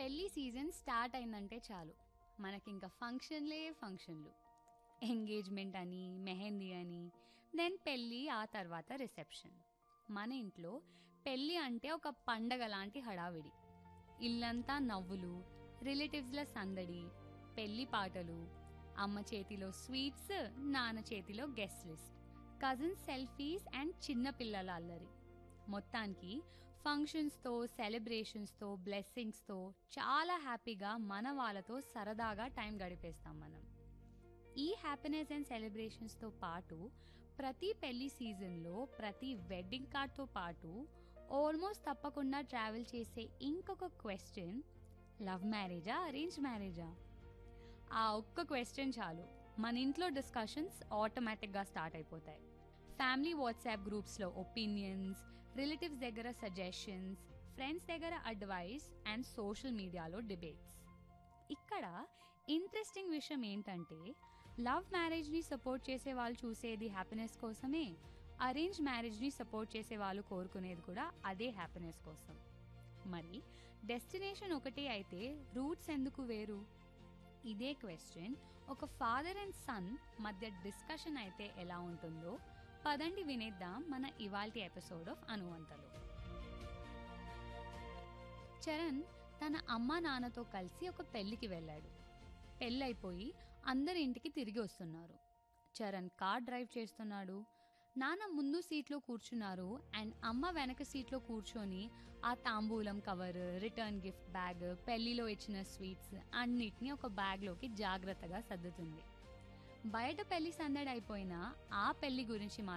పెళ్లి season start అయిందంటే చాలు మనకింక ఫంక్షన్లే ఫంక్షన్లు ఎంగేజ్మెంట్ అని మెహందీ అని దెన్ పెళ్ళి ఆ తర్వాత రిసెప్షన్ మన ఇంట్లో పెళ్ళి అంటే ఒక పండగ లాంటి హడావిడి ఇల్లంతా నవ్వులు రిలేటివ్స్ల సందడి పెళ్లి పాటలు అమ్మ చేతిలో స్వీట్స్ నాన్న చేతిలో guest list cousins selfies and చిన్న పిల్లల అల్లరి మొత్తానికి ఫంక్షన్స్తో సెలబ్రేషన్స్తో బ్లెస్సింగ్స్తో చాలా హ్యాపీగా మన వాళ్ళతో సరదాగా టైం గడిపేస్తాం మనం ఈ హ్యాపీనెస్ అండ్ సెలబ్రేషన్స్తో పాటు ప్రతి పెళ్లి సీజన్లో ప్రతి వెడ్డింగ్ కార్డ్తో పాటు ఆల్మోస్ట్ తప్పకుండా ట్రావెల్ చేసే ఇంకొక క్వశ్చన్ లవ్ మ్యారేజా అరేంజ్ మ్యారేజా ఆ ఒక్క క్వశ్చన్ చాలు మన ఇంట్లో డిస్కషన్స్ ఆటోమేటిక్గా స్టార్ట్ అయిపోతాయి ఫ్యామిలీ వాట్సాప్ గ్రూప్స్లో ఒపీనియన్స్ రిలేటివ్స్ దగ్గర సజెషన్స్ ఫ్రెండ్స్ దగ్గర అడ్వైస్ అండ్ సోషల్ మీడియాలో డిబేట్స్ ఇక్కడ ఇంట్రెస్టింగ్ విషయం ఏంటంటే లవ్ మ్యారేజ్ని సపోర్ట్ చేసే వాళ్ళు చూసేది హ్యాపీనెస్ కోసమే అరేంజ్ మ్యారేజ్ని సపోర్ట్ చేసే వాళ్ళు కోరుకునేది కూడా అదే హ్యాపీనెస్ కోసం మరి డెస్టినేషన్ ఒకటే అయితే రూట్స్ ఎందుకు వేరు ఇదే క్వశ్చన్ ఒక ఫాదర్ అండ్ సన్ మధ్య డిస్కషన్ అయితే ఎలా ఉంటుందో పదండి వినేద్దాం మన ఇవాల్టి ఎపిసోడ్ ఆఫ్ అనువంతలు చరణ్ తన అమ్మా నాన్నతో కలిసి ఒక పెళ్లికి వెళ్ళాడు పెళ్ళైపోయి అందరి ఇంటికి తిరిగి వస్తున్నారు చరణ్ కార్ డ్రైవ్ చేస్తున్నాడు నాన్న ముందు సీట్లో కూర్చున్నారు అండ్ అమ్మ వెనక సీట్లో కూర్చొని ఆ తాంబూలం కవర్ రిటర్న్ గిఫ్ట్ బ్యాగ్ పెళ్లిలో ఇచ్చిన స్వీట్స్ అన్నిటినీ ఒక బ్యాగ్లోకి జాగ్రత్తగా సర్దుతుంది బయట పెళ్లి సందడి అయిపోయినా ఆ పెళ్లి గురించి